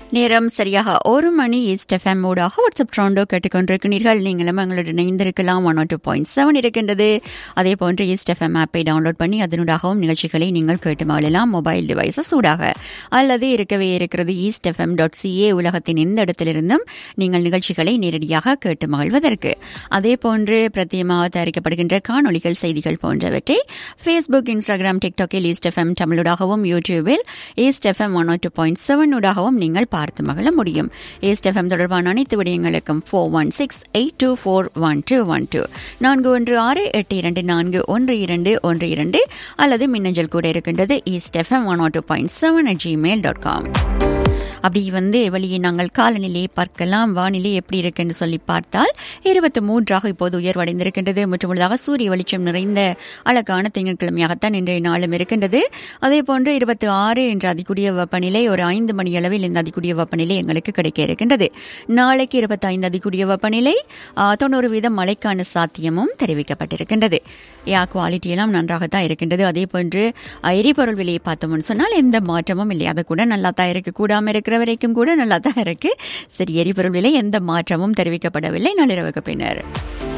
நேரம் சரியாக ஒரு மணி ஈஸ்ட் எஃப்எம் ஊடாக வாட்ஸ்அப் ட்ராண்டோ கேட்டுக்கொண்டிருக்கிறீர்கள் நீங்களும் எங்களுடன் இணைந்திருக்கலாம் ஒன் டூ பாயிண்ட் செவன் இருக்கின்றது அதே போன்று ஈஸ்ட் எஃப்எம் ஆப்பை டவுன்லோட் பண்ணி அதனூடாகவும் நிகழ்ச்சிகளை நீங்கள் கேட்டு மகிழலாம் மொபைல் டிவைசஸ் ஊடாக அல்லது இருக்கவே இருக்கிறது ஈஸ்ட் எஃப்எம் டாட் சிஏ உலகத்தின் எந்த இடத்திலிருந்தும் நீங்கள் நிகழ்ச்சிகளை நேரடியாக கேட்டு மகிழ்வதற்கு அதே போன்று பிரத்தியமாக தயாரிக்கப்படுகின்ற காணொலிகள் செய்திகள் போன்றவற்றை ஃபேஸ்புக் இன்ஸ்டாகிராம் டிக்டாக்கில் ஈஸ்ட் எஃப்எம் தமிழூடாகவும் யூடியூபில் East FM one two point seven ஊடாகவும் நீங்கள் பார்த்து மகிழ முடியும் ஈஸ்ட் எஃப்எம் தொடர்பான அனைத்து விடயங்களுக்கும் four one six eight two four one two one two நான்கு ஒன்று ஆறு எட்டு இரண்டு நான்கு ஒன்று இரண்டு ஒன்று இரண்டு அல்லது மின்னஞ்சல் கூட இருக்கின்றது East FM one two point seven at Gmail dot com அப்படி வந்து வெளியே நாங்கள் காலநிலையை பார்க்கலாம் வானிலை எப்படி இருக்குன்னு சொல்லி பார்த்தால் இருபத்தி மூன்றாக இப்போது உயர்வடைந்திருக்கின்றது முற்றுமுழுதாக சூரிய வெளிச்சம் நிறைந்த அழகான திங்கட்கிழமையாகத்தான் இன்றைய நாளும் இருக்கின்றது அதே போன்று இருபத்தி ஆறு என்ற அதிகூடிய வெப்பநிலை ஒரு ஐந்து மணி அளவில் இந்த அதிகூடிய வெப்பநிலை எங்களுக்கு கிடைக்க இருக்கின்றது நாளைக்கு இருபத்தி ஐந்து அதிகூடிய வெப்பநிலை தொண்ணூறு வீதம் மழைக்கான சாத்தியமும் தெரிவிக்கப்பட்டிருக்கின்றது யா குவாலிட்டி எல்லாம் நன்றாகத்தான் இருக்கின்றது அதே போன்று எரிபொருள் விலையை பார்த்தோம்னு சொன்னால் எந்த மாற்றமும் இல்லை அது கூட நல்லா தான் இருக்கு கூடாமல் இருக்கிற வரைக்கும் கூட நல்லா தான் இருக்கு சரி எரிபொருள் விலை எந்த மாற்றமும் தெரிவிக்கப்படவில்லை நள்ளிரவுக்கு பின்னர்